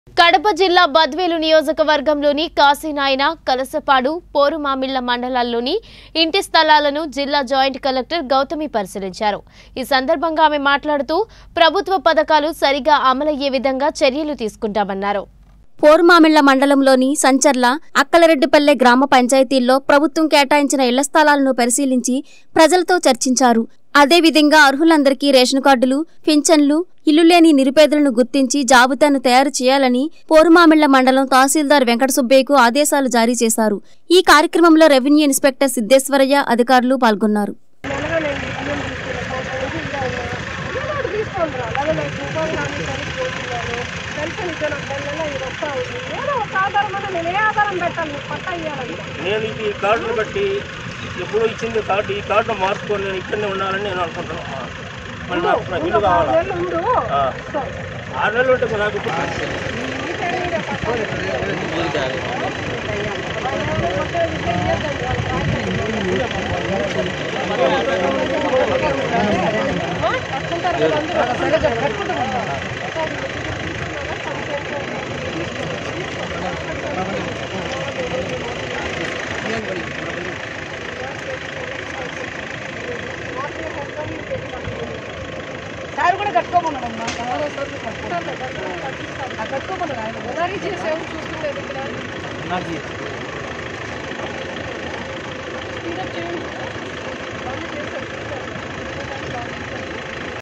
కడప జిల్లా బద్వేలు నియోజకవర్గంలోని కాశీనాయన కలసపాడు పోరుమామిళ్ల మండలాల్లోని ఇంటి స్థలాలను జిల్లా జాయింట్ కలెక్టర్ గౌతమి పరిశీలించారు ఈ సందర్భంగా ఆమె మాట్లాడుతూ ప్రభుత్వ పథకాలు సరిగా అమలయ్యే విధంగా చర్యలు తీసుకుంటామన్నారు పోరుమామిళ్ల మండలంలోని సంచర్ల అక్కలరెడ్డిపల్లె గ్రామ పంచాయతీల్లో ప్రభుత్వం కేటాయించిన ఇళ్ల స్థలాలను పరిశీలించి ప్రజలతో చర్చించారు అదేవిధంగా అర్హులందరికీ రేషన్ కార్డులు పింఛన్లు ఇల్లు లేని నిరుపేదలను గుర్తించి జాబితాను తయారు చేయాలని పోరుమామిళ్ల మండలం తహసీల్దార్ వెంకట సుబ్బయ్యకు ఆదేశాలు జారీ చేశారు ఈ కార్యక్రమంలో రెవెన్యూ ఇన్స్పెక్టర్ సిద్దేశ్వరయ్య అధికారులు పాల్గొన్నారు నెలగా నేను బియ్యం తీసుకున్న ఫోటో ఇది ఇదా ఉన్నా అలాగే నాకు రూపాయలు కానీ సరిపోతున్నాను పెన్షన్ ఇచ్చే నాకు నెల నెల ఇది వస్తా ఉంది ఏదో ఒక ఆధారం అన్నా నేను ఏ ఆధారం పెట్టాలి నీకు పట్టా ఇవ్వాలంటే నేను ఇది ఈ కార్డును బట్టి ఎప్పుడో ఇచ్చింది కార్డు ఈ కార్డు మార్చుకొని నేను ఇక్కడనే ఉండాలని నేను అనుకుంటున్నాను మళ్ళీ నాకు నా బిల్లు కావాలా నెలలు ఉండు ఆ. సరే. ఆరు నెలలు ఉంటే నాకు ఇప్పుడు సార్ కూడా కట్టుకోమన్నాడు అమ్మా ఎవరో సార్ కట్టుకోమన్నాడు ఆయన ఉదారీ చేసేవి చూస్తుండే స్పీడప్ చేయండి బంద్ చేసేది